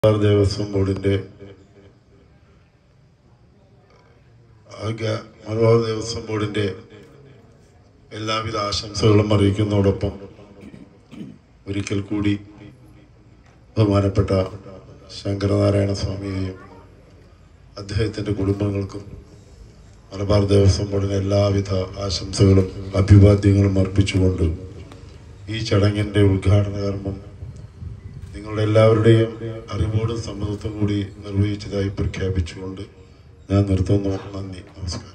മലബാർ ദേവസ്വം ബോർഡിന്റെ ആകെ മലബാർ ദേവസ്വം ബോർഡിന്റെ എല്ലാവിധ ആശംസകളും അറിയിക്കുന്നതോടൊപ്പം ഒരിക്കൽ കൂടി ബഹുമാനപ്പെട്ട ശങ്കരനാരായണ സ്വാമിയെയും അദ്ദേഹത്തിന്റെ കുടുംബങ്ങൾക്കും മലബാർ ദേവസ്വം ബോർഡിന് എല്ലാവിധ ആശംസകളും അഭിവാദ്യങ്ങളും അർപ്പിച്ചുകൊണ്ട് ഈ ചടങ്ങിന്റെ ഉദ്ഘാടന കർമ്മം നിങ്ങളുടെ എല്ലാവരുടെയും അറിവോടും സമ്മതത്തും കൂടി നിർവഹിച്ചതായി പ്രഖ്യാപിച്ചുകൊണ്ട് ഞാൻ നിർത്തുന്നു നന്ദി നമസ്കാരം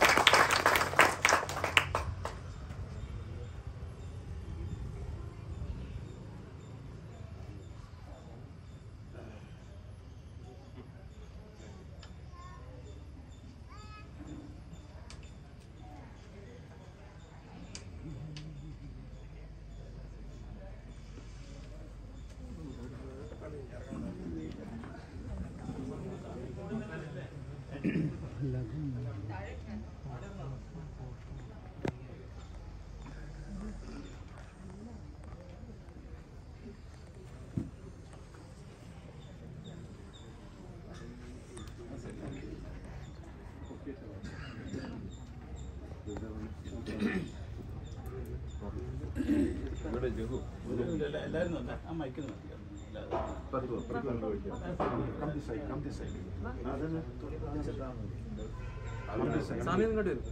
സ്വാമി ഇങ്ങോട്ട് വരും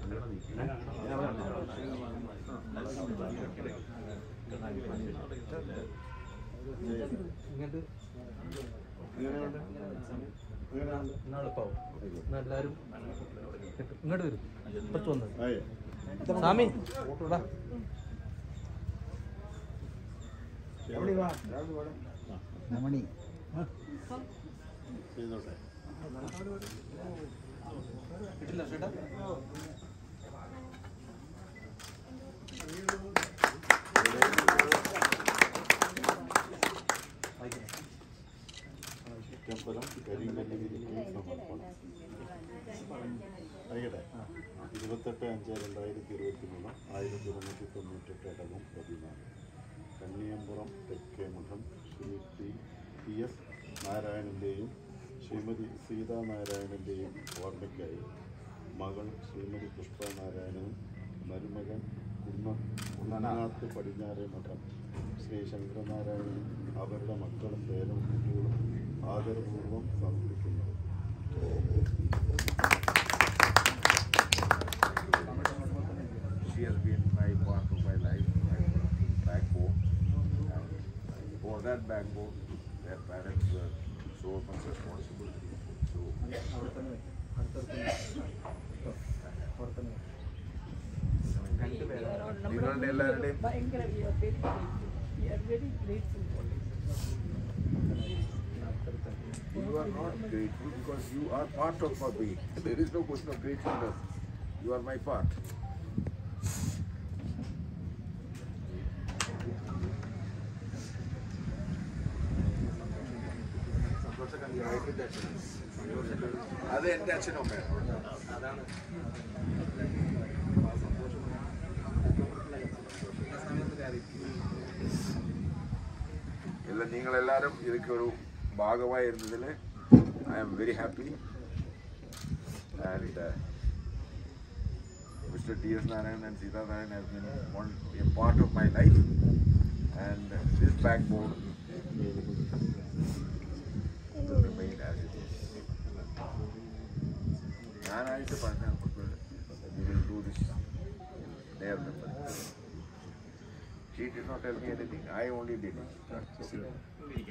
ഇങ്ങോട്ട് എന്നാ എളുപ്പാവും എന്നാ എല്ലാവരും ഇങ്ങോട്ട് വരും ഇപ്പുറത്ത് വന്നത് സ്വാമി വാ. കിട്ടില്ല ചേട്ടാ ഇരുപത്തെട്ട് അഞ്ച് രണ്ടായിരത്തി ഇരുപത്തി മൂന്ന് ആയിരത്തി ഇരുന്നൂറ്റി തൊണ്ണൂറ്റെട്ട് അടക്കം പതിനാല് കണ്ണിയമ്പുറം തെക്കേ മുഖം ശ്രീ ടി ടി എസ് നാരായണൻ്റെയും ശ്രീമതി സീതാ നാരായണൻ്റെയും ഓർമ്മയ്ക്കായി മകൾ ശ്രീമതി പുഷ്പ നാരായണനും മരുമകൻ കുന്ന കുന്നനാത്ത് പടിഞ്ഞാറേ മഠം ശ്രീ ശങ്കരനാരായണനും അവരുടെ മക്കളും പേരും കുട്ടികളും ആദരപൂർവ്വം സമർപ്പിക്കുന്നു She has been my part of my life, my backbone. And for that backbone, their parents were so much responsible. So, നിങ്ങളുടെ എല്ലാവരുടെയും ഭയങ്കര we are very grateful. We are very grateful for this. You are not grateful because you are part of my being. There is no question of gratefulness. You are my part. അത് എൻ്റെ അച്ഛനും അമ്മയാണ് എല്ലാം നിങ്ങളെല്ലാവരും ഇതൊക്കെ ഒരു ഭാഗമായിരുന്നതിൽ I am very happy and mister T S Narayanan and Seetha Narayanan has been one a part of my life and this backbone remain as it is. ഞാനായിട്ട് പറഞ്ഞാൽ you will do this there She did not tell me anything. I only did it.